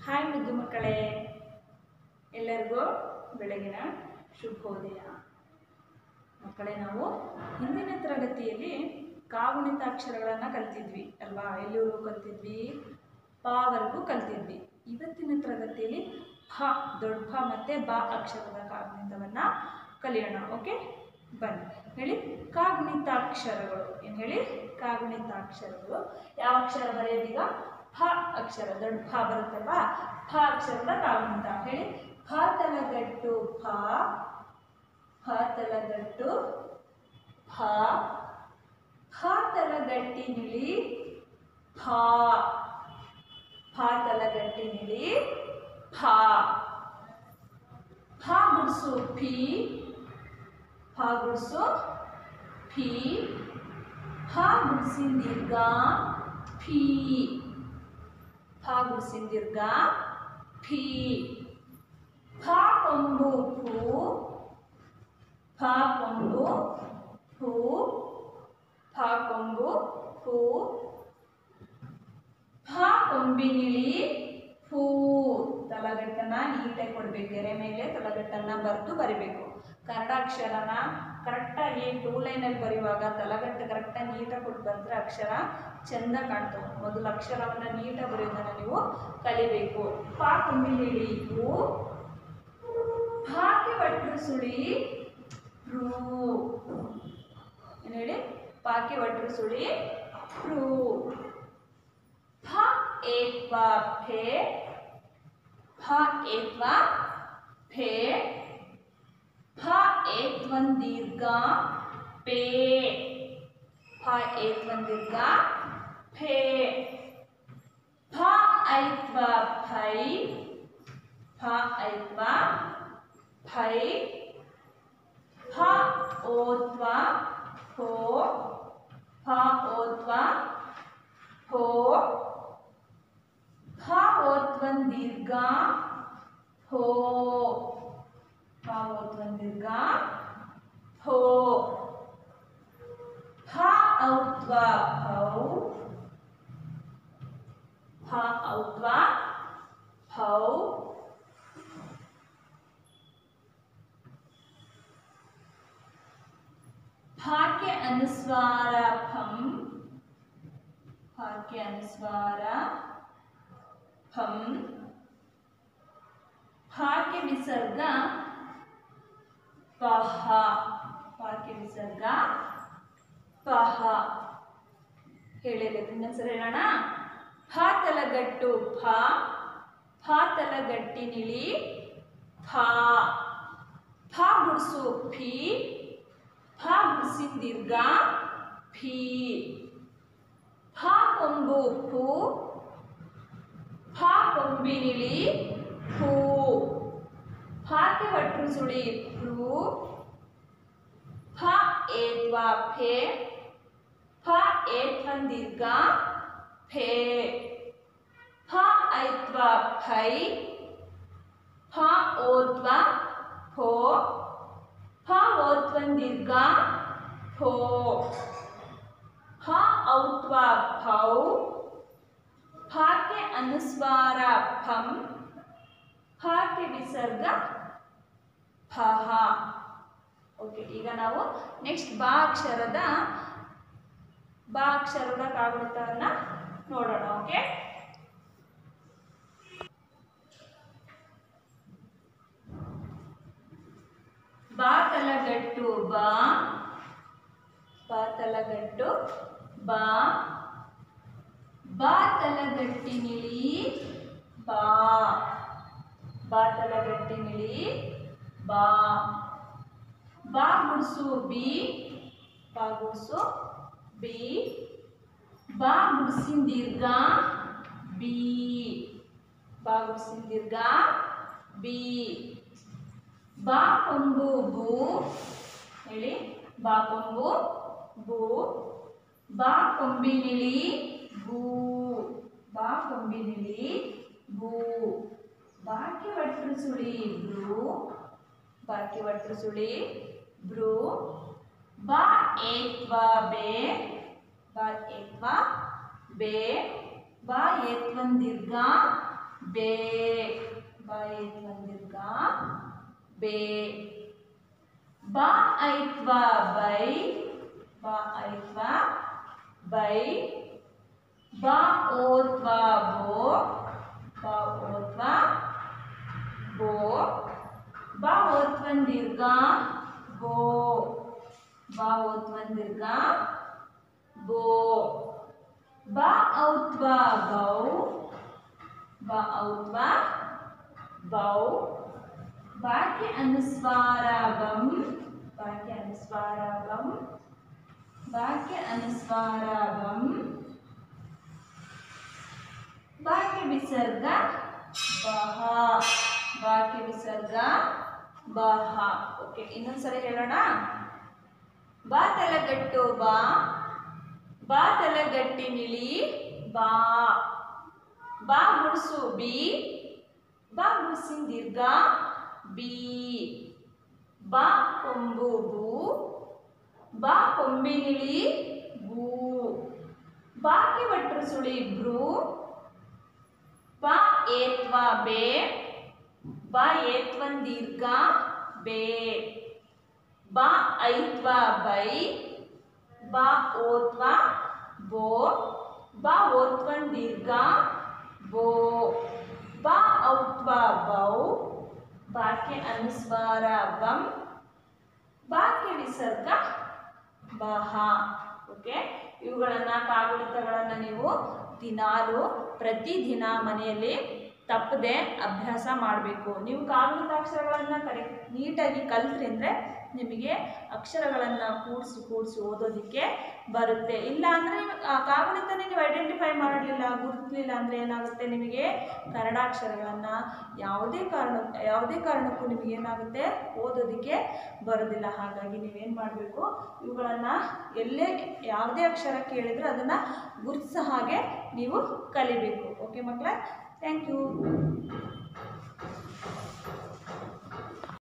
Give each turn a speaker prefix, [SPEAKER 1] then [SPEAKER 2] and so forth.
[SPEAKER 1] hi ಮುದ್ದು ಮಕ್ಕಳೇ ಎಲ್ಲರಿಗೂ ಬೆಳಗಿನ ಶುಭೋದಯ ಮಕ್ಕಳೇ ನಾವು ಹಿಂದಿನ ತರಗತಿಯಲ್ಲಿ ಕಾಗುಣಿತಾಕ್ಷರಗಳನ್ನು ಕಲ್ತಿದ್ವಿ ಅಲ್ವಾ ಎಲ್ಲಿವರೆಗೂ ಕಲ್ತಿದ್ವಿ ಪಾವರೆಗೂ ಕಲ್ತಿದ್ವಿ ಇವತ್ತಿನ ತರಗತಿಯಲ್ಲಿ ಫ ದೊಡ್ಡ ಫ ಮತ್ತು ಬ ಅಕ್ಷರದ ಕಾಗುಣಿತವನ್ನು ಕಲಿಯೋಣ ಓಕೆ ಬನ್ನಿ ಹೇಳಿ ಕಾಗುಣಿತಾಕ್ಷರಗಳು ಏನು ಹೇಳಿ ಕಾಗುಣಿತಾಕ್ಷರಗಳು ಯಾವ ಅಕ್ಷರ ಬರೆಯೋದೀಗ ಫ ಅಕ್ಷರ ದೊಡ್ಡ ಫ ಬರುತ್ತಲ್ವಾ ಫ ಅಕ್ಷರದ ಕಾಗುಣಿತ ಹೇಳಿ ಫ ತಲಗಟ್ಟು ಫ ಫ ತಲಗಟ್ಟು ಫ ಫ ತಲಗಟ್ಟಿನಿಳಿ ಫ ಫ ತಲಗಟ್ಟಿನಿಳಿ ಫ ಫ ಗುಡ್ಸು ಫಿ ಫ ಗುಡ್ಸು ಫಿ ಫ ಗುಡ್ಸಿನ ದೀರ್ಘ ಫಿ ಫ ಗುಡ್ಸಿನ ದೀರ್ಘ ಫಿ ಫ ಕೊಂಬು ಫು ಫ ಕೊಂಬು ಫು ಫ ಕೊಂಬು ಫು ಫ ಕೊಂಬಿನಿಳಿ ಫೂ ತಲಗಟ್ಟನ್ನ ನೀಟಾಗಿ ಕೊಡಬೇಕು ಗೆರೆ ಮೇಲೆ ತಲಗಟ್ಟನ್ನ ಬರೆದು ಬರಿಬೇಕು ಕನ್ನಡ ಅಕ್ಷರನ ಕರೆಕ್ಟಾಗಿ ಟೂ ಲೈನಲ್ಲಿ ಬರೆಯುವಾಗ ತಲಗಟ್ಟು ಕರೆಕ್ಟಾಗಿ ನೀಟಾಗಿ ಕೊಟ್ಟು ಬಂದರೆ ಅಕ್ಷರ ಚೆಂದ ಕಾಣ್ತವೆ ಮೊದಲು ಅಕ್ಷರವನ್ನು ನೀಟಾಗಿ ಬರೆಯೋದನ್ನು ನೀವು ಕಲಿಬೇಕು ಫ ಕೊಂಬಿನಿಳಿ ಫೂ ಫಾಕ್ಕೆ ಒಟ್ರು ಸುಳಿ ರೂ ಏನು ಹೇಳಿ ಪಾಕೆ ಒಟ್ರು ಸುಳಿ ರೂ ಫ ಏತ್ವ ಫೆ ಫ ಏತ್ವ ಫೆ ಫ ಏತ್ವನ್ ದೀರ್ಘ ಪೇ ಫ ಏತ್ವನ್ ದೀರ್ಘ ಫೆ ಫ ಐತ್ವ ಫೈ ಫ ಐತ್ವ ಫೈ ಫ ಓತ್ವ ಹೋ ಫ ಓತ್ವ ಹೋ ಫ ಓತ್ವನ್ ದೀರ್ಘ ಹೋ ಫ ಓತ್ವನ್ ದೀರ್ಘ ಹೋ ಫ ಔತ್ವ ಹೌ ಫ ಔತ್ವ ಹೌ ಫಾಕ್ಕೆ ಅನುಸ್ವಾರ ಫಂ ಫಾಕ್ಕೆ ಅನುಸ್ವಾರ ಫಂ ಫಾಕ್ಕೆ ವಿಸರ್ಗ ಪಹ ಫಾಕ್ಕೆ ವಿಸರ್ಗ ಪಹ ಹೇಳಿರೋದು ಇನ್ನೊಂದ್ಸರಿ ಹೇಳೋಣ ಫ ತಲಗಟ್ಟು ಫ ಫ ತಲಗಟ್ಟಿನಿಳಿ ಫ ಫ ಗುಡ್ಸು ಫಿ ಫ ಗುಡ್ಸಿನ ದೀರ್ಘ ಫಿ ಫ ಕೊಂಬು ಫು ಫ ಕೊಂಬಿನಿಳಿ ಫೂ ಫಾಕ್ಕೆ ಒಟ್ರು ಸುಳಿ ಫ್ರೂ ಫ ಏತ್ವ ಫೆ ಫ ಏತ್ವನ್ ದೀರ್ಘ ಫೆ ಫ ಐತ್ವ ಫೈ ಫ ಓತ್ವ ಫೋ ಫ ಓತ್ವನ್ ದೀರ್ಘ ಫೋ ಫ ಔತ್ವ ಫೌ ಫಾಕ್ಕೆ ಅನುಸ್ವಾರ ಫಂ ಫಾಕ್ಕೆ ವಿಸರ್ಗ ಫಹ ಓಕೆ ಈಗ ನಾವು ನೆಕ್ಸ್ಟ್ ಬಾ ಅಕ್ಷರದ ಬಾ ಅಕ್ಷರದ ಕಾಗುಣಿತವನ್ನು ನೋಡೋಣ ಓಕೆ ಬಾ ತಲಗಟ್ಟು ಬಾ ಬಾ ತಲಗಟ್ಟು ಬಾ ಬಾ ತಲಗಟ್ಟಿನಿಳಿ ಬಾ ಬಾ ತಲಗಟ್ಟಿನಿಳಿ ಬಾ ಬಾ ಗುಡ್ಸು ಬಿ ಬಾ ಗುಡ್ಸು ಬಿ ಬಾ ಗುಡ್ಸಿನ ದೀರ್ಘ ಬಿ ಬಾ ಗುಡ್ಸಿನ ದೀರ್ಘ ಬಿ ಬಾ ಕೊಂಬು ಬೂ ಹೇಳಿ ಬಾ ಕೊಂಬು ಬೂ ಬಾ ಕೊಂಬಿನಿಳಿ ಬೂ ಬಾ ಕೊಂಬಿನಿಳಿ ಬೂ ಬಾಕಿ ಒಟ್ರು ಸುಳಿ ಬ್ರೂ ಬಾಕಿ ಒಟ್ರು ಸುಳಿ ಬ್ರೂ ಬಾ ಏತ್ವ ಬೇ ಬಾ ಏತ್ವ ಬೇ ಬಾ ಏತ್ವನ್ ದೀರ್ಘ ಬೇ ಬ ಐತ್ವ ದೀರ್ಘ ಬೇ ಬ ಐತ್ವ ಬೈ ಬ ಐತ್ವ ಬೈ ಬ ಓತ್ವ ಬೋ ಬ ಓತ್ವ ಬೋ ಬ ಓತ್ವನ್ ದೀರ್ಘ ಬೋ ಬ ಓತ್ವನ್ ದೀರ್ಘ ಬೋ ಬ ಔತ್ವ ಬೌ ಬ ಔತ್ವ ಬೌ ಬಾಕಿ ಅನುಸ್ವಾರ ಬಂ ಬಾಕಿ ಅನುಸ್ವಾರ ಬಂ ಬಾಕಿ ಅನುಸ್ವಾರ ಬಂ ಬಾಕಿ ವಿಸರ್ಗ ಬಹ ಬಾಕಿ ವಿಸರ್ಗ ಬಹ ಓಕೆ ಇನ್ನೊಂದ್ಸರಿ ಹೇಳೋಣ ಬಾ ತಲಗಟ್ಟು ಬಾ ಬಾ ತಲಗಟ್ಟಿ ನಿಳಿ ಬಾ ಬಾ ಗುಡ್ಸು ಬಿ ಬಾ ಗುಡ್ಸಿನ ದೀರ್ಘ ಬಿ ಬಾ ಕೊಂಬು ಬೂ ಬಾ ಕೊಂಬಿನಿಳಿ ಬೂ ಬಾಕಿ ಭಟ್ರು ಸುಳಿ ಬ್ರೂ ಬಾ ಏತ್ವ ಬೇ ಬಾ ಏತ್ವನ್ ದೀರ್ಘ ಬೇ ಬಾ ಐತ್ವ ಬೈ ಬಾ ಓತ್ವ ಬೋ ಬಾ ಓತ್ವನ್ ದೀರ್ಘ ಬೋ ಬಾ ಔತ್ವ ಬೌ ಬಾಕಿ ಅನುಸ್ವಾರ ಬಂ ಬಾಕಿ ವಿಸರ್ಗ ಬಹ ಓಕೆ ಇವುಗಳನ್ನು ಕಾಗುಣಿತಗಳನ್ನು ನೀವು ದಿನಾಲು ಪ್ರತಿದಿನ ಮನೆಯಲ್ಲಿ ತಪ್ಪದೆ ಅಭ್ಯಾಸ ಮಾಡಬೇಕು ನೀವು ಕಾಗುಣಿತಾಕ್ಷರಗಳನ್ನು ಕರೆ ನೀಟಾಗಿ ಕಲ್ತ್ರಿ ಅಂದರೆ ನಿಮಗೆ ಅಕ್ಷರಗಳನ್ನು ಕೂಡಿಸಿ ಕೂಡಿಸಿ ಓದೋದಕ್ಕೆ ಬರುತ್ತೆ ಇಲ್ಲ ಅಂದರೆ ಕಾಗುಣಿತನೇ ನೀವು ಐಡೆಂಟಿಫೈ ಮಾಡಲಿಲ್ಲ ಗುರುತಿಲಿಲ್ಲ ಅಂದರೆ ಏನಾಗುತ್ತೆ ನಿಮಗೆ ಕನ್ನಡ ಅಕ್ಷರಗಳನ್ನು ಯಾವುದೇ ಕಾರಣ ಯಾವುದೇ ಕಾರಣಕ್ಕೂ ನಿಮಗೆ ಏನಾಗುತ್ತೆ ಓದೋದಕ್ಕೆ ಬರೋದಿಲ್ಲ ಹಾಗಾಗಿ ನೀವೇನು ಮಾಡಬೇಕು ಇವುಗಳನ್ನು ಎಲ್ಲೇ ಯಾವುದೇ ಅಕ್ಷರ ಕೇಳಿದರೂ ಅದನ್ನು ಗುರುತಿಸೋ ಹಾಗೆ ನೀವು ಕಲಿಬೇಕು ಓಕೆ ಮಕ್ಕಳ ಥ್ಯಾಂಕ್ ಯು